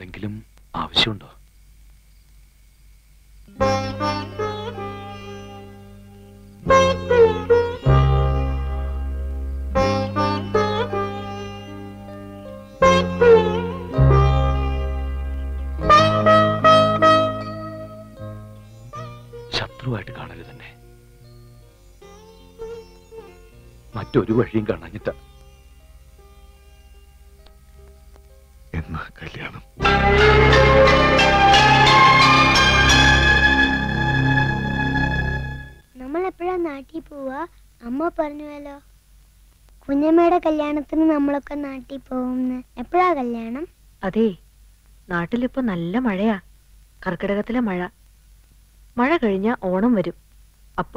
എന്തെങ്കിലും ആവശ്യമുണ്ടോ ശത്രുവായിട്ട് കാണരുത് തന്നെ മറ്റൊരു വഴിയും കാണാഞ്ഞിട്ട എന്നാ കല്യാണം നമ്മൾ എപ്പോഴാ നാട്ടിൽ പോവാ അമ്മ പറഞ്ഞുവല്ലോ കുഞ്ഞമ്മയുടെ കല്യാണത്തിന് നമ്മളൊക്കെ നാട്ടിൽ പോകുമെന്ന് എപ്പോഴാ കല്യാണം അതെ നാട്ടിലിപ്പോ നല്ല മഴയാ കർക്കിടകത്തിലെ മഴ മഴ കഴിഞ്ഞ ഓണം വരും അപ്പോ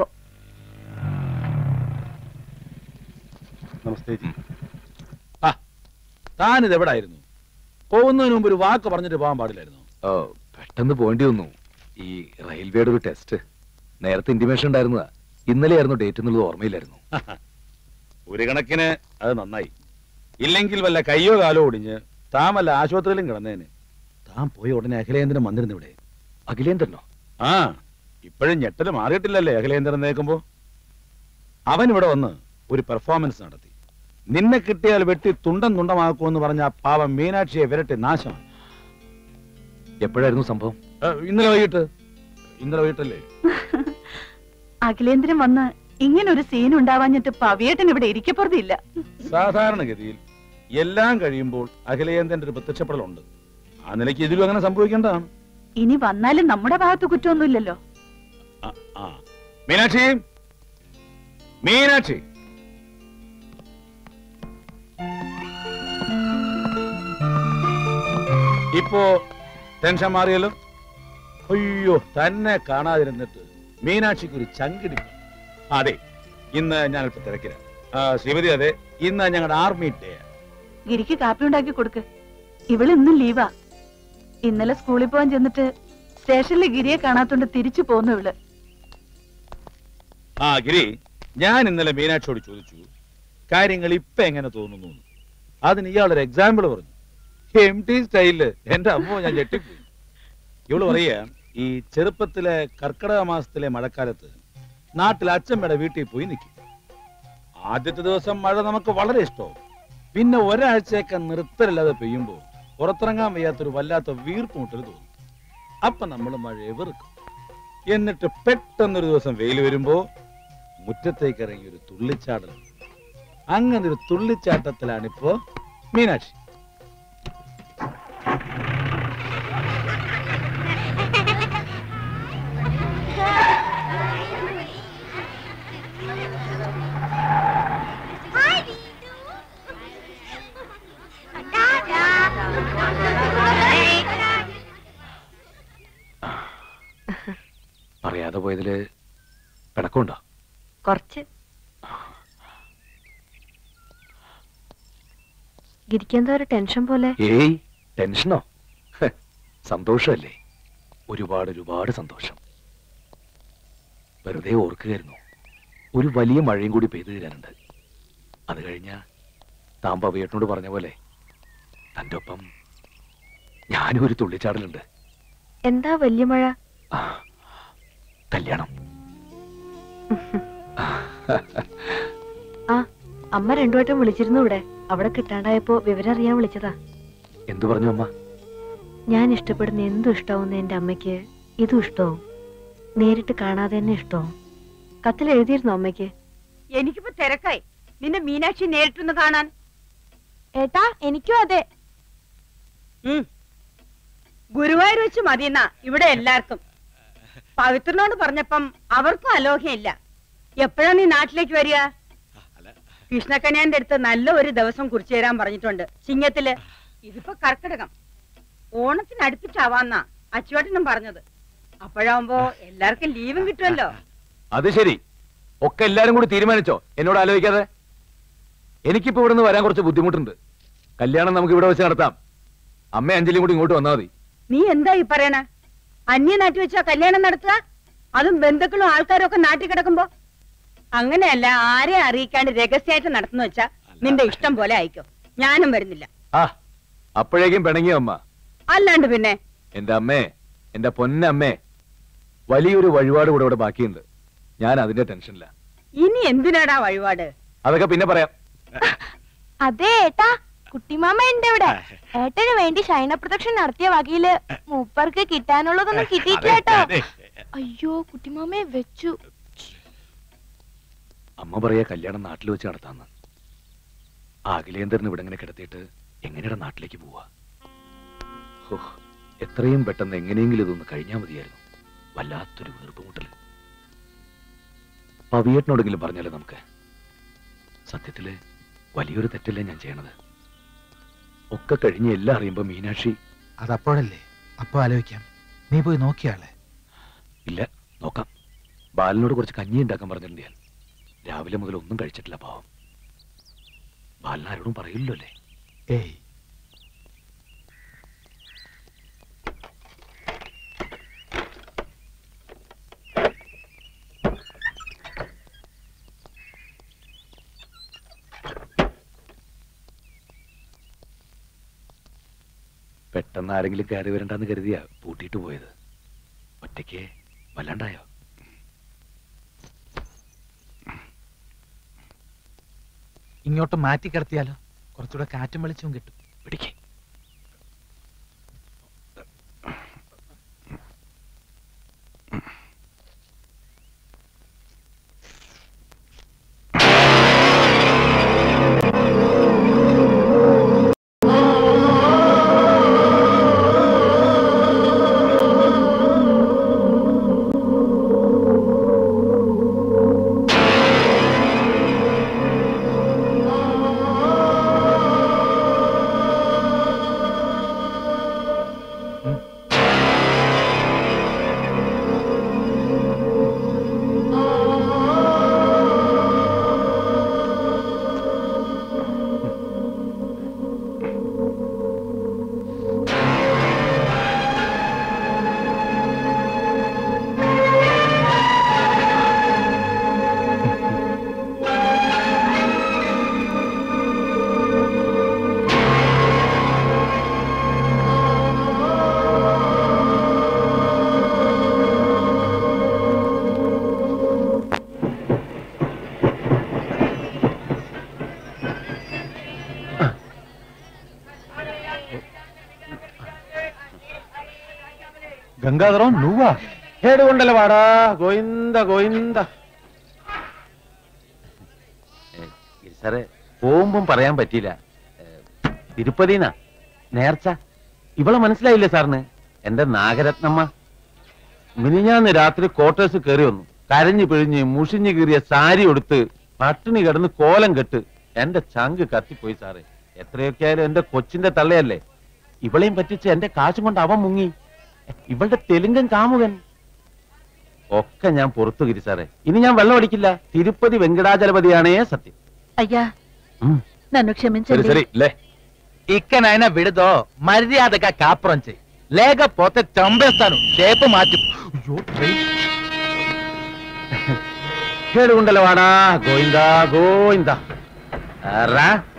നമസ്തേ ജി ആ താനിത് എവിടായിരുന്നു പോകുന്നതിന് മുമ്പ് ഒരു വാക്ക് പറഞ്ഞിട്ട് പോകാൻ പാടില്ലായിരുന്നു ഓ പെട്ടെന്ന് പോകേണ്ടി വന്നു ഈ റെയിൽവേയുടെ ഒരു ടെസ്റ്റ് നേരത്തെ ഇന്റിമേഷൻ ഉണ്ടായിരുന്നതാ ഇന്നലെയായിരുന്നു ഡേറ്റ് എന്നുള്ളത് ഓർമ്മയില്ലായിരുന്നു ഒരു കണക്കിന് അത് നന്നായി ഇല്ലെങ്കിൽ വല്ല കയ്യോ കാലോ ഒടിഞ്ഞ് താൻ വല്ല ആശുപത്രിയിലും കിടന്നേന് താൻ പോയി ഉടനെ അഖിലേന്ദ്രൻ വന്നിരുന്നു ഇവിടെ അഖിലേന്ദ്രനോ ആ ഇപ്പോഴും ഞെട്ടല് മാറിയിട്ടില്ലല്ലേ അഖിലേന്ദ്രൻ നേക്കുമ്പോ അവൻ ഇവിടെ വന്ന് ഒരു പെർഫോമൻസ് നടത്തി നിന്നെ കിട്ടിയാൽ വെട്ടി തുണ്ടം തുണ്ടമാക്കുമെന്ന് പറഞ്ഞ ആ പാവം മീനാക്ഷിയെ വിരട്ടി നാശമാണ് എപ്പോഴായിരുന്നു സംഭവം ഏ, ഇന്നലെ വൈകിട്ട് ഇന്നലെ വൈകിട്ടല്ലേ അഖിലേന്ദ്രൻ വന്ന് ഇങ്ങനെ ഒരു സീൻ ഉണ്ടാവാഞ്ഞിട്ട് പവിയേട്ടൻ ഇവിടെ ഇരിക്കപ്പുറത്തില്ല സാധാരണഗതിയിൽ എല്ലാം കഴിയുമ്പോൾ അഖിലേന്ദ്രന്റെ ഒരു പ്രത്യക്ഷപ്പെടലുണ്ട് ആ നിലയ്ക്ക് ഇതിലും അങ്ങനെ സംഭവിക്കേണ്ടതാണ് ഇനി വന്നാലും നമ്മുടെ ഭാഗത്ത് കുറ്റമൊന്നുമില്ലല്ലോ ആ, ആ. മീനാക്ഷി മീനാക്ഷി ഇപ്പോ ടെൻഷൻ മാറിയല്ലോ അയ്യോ തന്നെ കാണാതിരുന്നിട്ട് മീനാക്ഷിക്ക് ഒരു ചങ്കിടിപ്പ് അതെ ഇന്ന് ഞാൻ ഇപ്പൊ തിരക്കില്ല ശ്രീമതി അതെ ഇന്ന് ഞങ്ങളുടെ ആർമി ഡേ ഗിരിക്ക് കാപ്പി ഉണ്ടാക്കി കൊടുക്ക് ഇവള് ഇന്നും ലീവാ ഇന്നലെ സ്കൂളിൽ പോകാൻ ചെന്നിട്ട് സ്റ്റേഷനിൽ ഗിരിയെ കാണാത്തോണ്ട് തിരിച്ചു പോന്നു ഇവള് ആ ഗിരി ഞാൻ ഇന്നലെ മീനാക്ഷിയോട് ചോദിച്ചു കാര്യങ്ങൾ ഇപ്പൊ എങ്ങനെ തോന്നുന്നു എന്ന്. അതിന് ഇയാളൊരു എക്സാമ്പിൾ പറഞ്ഞു എം ടി സ്റ്റൈലില് എന്റെ അമ്മോ ഞാൻ ഞെട്ടിപ്പോയി ഇവള് പറയാ ഈ ചെറുപ്പത്തിലെ കർക്കിടക മാസത്തിലെ മഴക്കാലത്ത് നാട്ടിൽ അച്ഛമ്മയുടെ വീട്ടിൽ പോയി നിൽക്കും ആദ്യത്തെ ദിവസം മഴ നമുക്ക് വളരെ ഇഷ്ടവും പിന്നെ ഒരാഴ്ചയൊക്കെ നിർത്തലില്ലാതെ പെയ്യുമ്പോൾ പുറത്തിറങ്ങാൻ വയ്യാത്തൊരു വല്ലാത്ത വീർപ്പ് മുട്ടൽ തോന്നും അപ്പൊ നമ്മൾ മഴയെ വെറുക്കും എന്നിട്ട് പെട്ടെന്നൊരു ദിവസം വെയിൽ വരുമ്പോ മുറ്റത്തേക്ക് ഇറങ്ങി ഒരു തുള്ളിച്ചാടൽ അങ്ങനെ ഒരു തുള്ളിച്ചാട്ടത്തിലാണിപ്പോ മീനാക്ഷി പറയാതെ പോയതില് പിണക്കമുണ്ടോ കുറച്ച് ഗിരിക്കെന്താ ഒരു ടെൻഷൻ പോലെ ഏയ് ടെൻഷനോ ഹ്, സന്തോഷമല്ലേ ഒരുപാട് ഒരുപാട് സന്തോഷം വെറുതെ ഓർക്കുകയായിരുന്നു ഒരു വലിയ മഴയും കൂടി പെയ്തു തരാനുണ്ട് അത് കഴിഞ്ഞ താൻ പവിയേട്ടനോട് പറഞ്ഞ പോലെ തൻ്റെ ഒപ്പം ഞാനും ഒരു തുള്ളിച്ചാടലുണ്ട് എന്താ വലിയ മഴ ആ, കല്യാണം ആ അമ്മ രണ്ടു വട്ടം വിളിച്ചിരുന്നു ഇവിടെ അവിടെ കിട്ടാണ്ടായപ്പോ വിവരം അറിയാൻ വിളിച്ചതാ എന്തു പറഞ്ഞു അമ്മ ഞാൻ ഇഷ്ടപ്പെടുന്ന എന്തും ഇഷ്ടാവുന്ന എന്റെ അമ്മയ്ക്ക് ഇതും ഇഷ്ടവും നേരിട്ട് കാണാതെ തന്നെ ഇഷ്ടവും കത്തിൽ എഴുതിയിരുന്നു അമ്മയ്ക്ക് എനിക്കിപ്പോ തിരക്കായി നിന്റെ മീനാക്ഷി നേരിട്ടൊന്ന് കാണാൻ ഏട്ടാ എനിക്കും അതെ ഗുരുവായൂർ വെച്ച് മതിയെന്നാ ഇവിടെ എല്ലാവർക്കും പവിത്രനോട് പറഞ്ഞപ്പം അവർക്കും അലോഹയില്ല എപ്പോഴാ നീ നാട്ടിലേക്ക് വരിക കൃഷ്ണക്കണ്യാന്റെ അടുത്ത് നല്ല ഒരു ദിവസം കുറിച്ചു തരാൻ പറഞ്ഞിട്ടുണ്ട് ചിങ്ങത്തില് ഇതിപ്പോ കർക്കിടകം ഓണത്തിന് അടുപ്പിച്ചാവാന്നാ അച്ചുവേട്ടനും പറഞ്ഞത് അപ്പോഴാവുമ്പോ എല്ലാവർക്കും ലീവും കിട്ടുമല്ലോ അത് ശരി ഒക്കെ എല്ലാരും കൂടി തീരുമാനിച്ചോ എന്നോട് ആലോചിക്കാതെ എനിക്കിപ്പോ ഇവിടെ നിന്ന് വരാൻ കുറച്ച് ബുദ്ധിമുട്ടുണ്ട് കല്യാണം നമുക്ക് ഇവിടെ വെച്ച് നടത്താം അമ്മ അഞ്ജലിയും കൂടി ഇങ്ങോട്ട് വന്നാൽ മതി നീ എന്താ ഈ പറയണ അന്യ നാട്ടിൽ വെച്ചാ കല്യാണം നടത്തുക അതും ബന്ധുക്കളും ആൾക്കാരും ഒക്കെ നാട്ടിൽ കിടക്കുമ്പോ അങ്ങനെയല്ല ആരെ അറിയിക്കാണ്ട് രഹസ്യമായിട്ട് നടത്തുന്ന വെച്ചാ നിന്റെ ഇഷ്ടം പോലെ ആയിക്കോ ഞാനും വരുന്നില്ല ആ അപ്പോഴേക്കും പിണങ്ങിയ അമ്മ അല്ലാണ്ട് പിന്നെ എന്റെ അമ്മേ എന്റെ പൊന്നമ്മേ വലിയൊരു വഴിപാട് കൂടെ ഇവിടെ ബാക്കിയുണ്ട് ഞാൻ അതിന്റെ ടെൻഷനില്ല ഇനി എന്തിനാടാ വഴിപാട് അതൊക്കെ പിന്നെ പറയാം അതെ ഏട്ടാ കുട്ടിമാമ ഉണ്ട് ഇവിടെ ഏട്ടന് വേണ്ടി ശയന പ്രദക്ഷൻ നടത്തിയ വകയില് മൂപ്പർക്ക് കിട്ടാനുള്ളതൊന്നും കിട്ടിയിട്ടില്ല കേട്ടോ അയ്യോ കുട്ടിമാമയെ വെച്ചു അമ്മ പറയാ കല്യാണം നാട്ടിൽ വെച്ച് നടത്താന്ന് അഖിലേന്ദ്രൻ ഇവിടെ ഇങ്ങനെ കിടത്തിയിട്ട് എങ്ങനെയാണ് നാട്ടിലേക്ക് പോവാ ഹോ, എത്രയും പെട്ടെന്ന് എങ്ങനെയെങ്കിലും ഇതൊന്ന് കഴിഞ്ഞാൽ മതിയായിരുന്നു വല്ലാത്തൊരു വീർപ്പുമുട്ടൽ പവിയേട്ടനോടെങ്കിലും പറഞ്ഞാലോ നമുക്ക് സത്യത്തില് വലിയൊരു തെറ്റല്ലേ ഞാൻ ചെയ്യണത് ഒക്കെ കഴിഞ്ഞ് എല്ലാം അറിയുമ്പോ മീനാക്ഷി അതപ്പോഴല്ലേ അപ്പൊ ആലോചിക്കാം നീ പോയി നോക്കിയാളെ ഇല്ല നോക്കാം ബാലനോട് കുറച്ച് കഞ്ഞി ഉണ്ടാക്കാൻ പറഞ്ഞിട്ടുണ്ട് ഞാൻ രാവിലെ മുതൽ ഒന്നും കഴിച്ചിട്ടില്ല പാവം ബാലൻ ആരോടും പറയില്ലല്ലോ അല്ലേ ഏയ് പെട്ടെന്ന് ആരെങ്കിലും കയറി വരണ്ടെന്ന് കരുതിയാ പൂട്ടിയിട്ട് പോയത് ഒറ്റയ്ക്ക് വല്ലാണ്ടായോ ഇങ്ങോട്ട് മാറ്റി കിടത്തിയാലോ കുറച്ചുകൂടെ കാറ്റും വെളിച്ചവും കിട്ടും പിടിക്കേ గంగాధరం నువ్వా ఏడుగుండల వాడా గోయింద గోయింద സാറേ പോകുമ്പം പറയാൻ പറ്റിയില്ല തിരുപ്പതിനാ നേർച്ച ഇവളെ മനസ്സിലായില്ലേ സാറിന് എന്റെ നാഗരത്നമ്മ മിനിഞ്ഞാന്ന് രാത്രി ക്വാർട്ടേഴ്സ് കയറി വന്നു കരഞ്ഞു പിഴിഞ്ഞ് മുഷിഞ്ഞു കീറിയ സാരി ഉടുത്ത് പട്ടിണി കിടന്ന് കോലം കെട്ട് എന്റെ ചങ്ക് കത്തിപ്പോയി സാറേ എത്രയൊക്കെ ആയാലും എന്റെ കൊച്ചിന്റെ തള്ളയല്ലേ ഇവളെയും പറ്റിച്ച് എന്റെ കാശും കൊണ്ട് അവൻ മുങ്ങി ഇവളുടെ തെലുങ്കൻ കാമുകൻ ഒക്കെ ഞാൻ പുറത്തു കിരി സാറേ ഇനി ഞാൻ വെള്ളം അടിക്കില്ല തിരുപ്പതി వెంకటాచలపతిയാണേ సత్యం అయ్యా ఉమ్. నన్ను ശരി క్షమించండి ശരി లే ఇక్కనైనా విడదో మర్యాదగా కాపురం చెయ్యి లేకపోతే చంపేస్తాను షేపు మార్చి అయ్యో, ట్రైన్. ఏడుగుండలవాడా గోయిందా గోయిందా రా